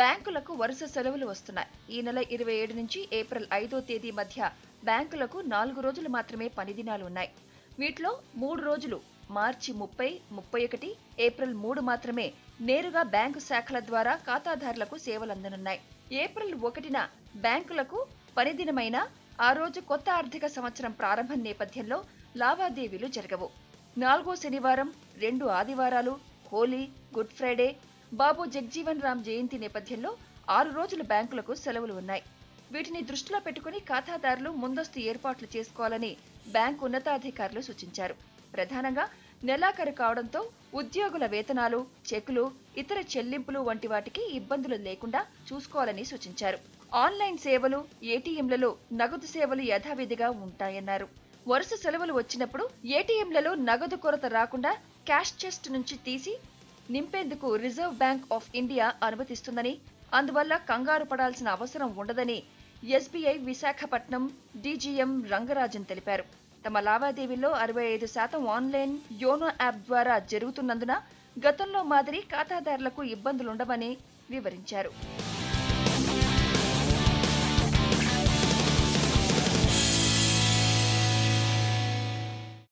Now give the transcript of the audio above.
బ్యాంకులకు వరుస సెలవులు వస్తున్నాయి ఈ నెల ఇరవై ఏడు నుంచి ఏప్రిల్ ఐదో తేదీ మధ్య బ్యాంకులకు నాలుగు రోజులు మాత్రమే పని దినాలు ఉన్నాయి వీటిలో మూడు రోజులు మార్చి ముప్పై ముప్పై ఒకటి ఏప్రిల్ మూడు మాత్రమే నేరుగా బ్యాంకు శాఖల ద్వారా ఖాతాదారులకు సేవలు అందనున్నాయి ఏప్రిల్ ఒకటిన బ్యాంకులకు పనిదినమైన ఆ రోజు కొత్త ఆర్థిక సంవత్సరం ప్రారంభం నేపథ్యంలో లావాదేవీలు జరగవు నాలుగో శనివారం రెండు ఆదివారాలు హోలీ గుడ్ ఫ్రైడే బాబు జగ్జీవన్ రామ్ జయంతి నేపథ్యంలో ఆరు రోజులు బ్యాంకులకు సెలవులు ఉన్నాయి వీటిని దృష్టిలో పెట్టుకుని ఖాతాదారులు ముందస్తు ఏర్పాట్లు చేసుకోవాలని బ్యాంకు ఉన్నతాధికారులు సూచించారు ప్రధానంగా నెలాఖరు కావడంతో ఉద్యోగుల వేతనాలు చెక్కులు ఇతర చెల్లింపులు వంటి వాటికి ఇబ్బందులు లేకుండా చూసుకోవాలని సూచించారు ఆన్లైన్ సేవలు ఏటీఎంలలో నగదు సేవలు యథావిధిగా ఉంటాయన్నారు వరుస సెలవులు వచ్చినప్పుడు ఏటీఎంలలో నగదు కొరత రాకుండా క్యాష్ చెస్ట్ నుంచి తీసి నింపేందుకు రిజర్వ్ బ్యాంక్ ఆఫ్ ఇండియా అనుమతిస్తుందని అందువల్ల కంగారు పడాల్సిన అవసరం ఉండదని ఎస్బీఐ విశాఖపట్నం డీజీఎం రంగరాజన్ తెలిపారు తమ లావాదేవీల్లో అరవై ఐదు శాతం ఆన్లైన్ యోనో యాప్ ద్వారా జరుగుతున్నందున గతంలో మాదిరి ఖాతాదారులకు ఇబ్బందులుండవని వివరించారు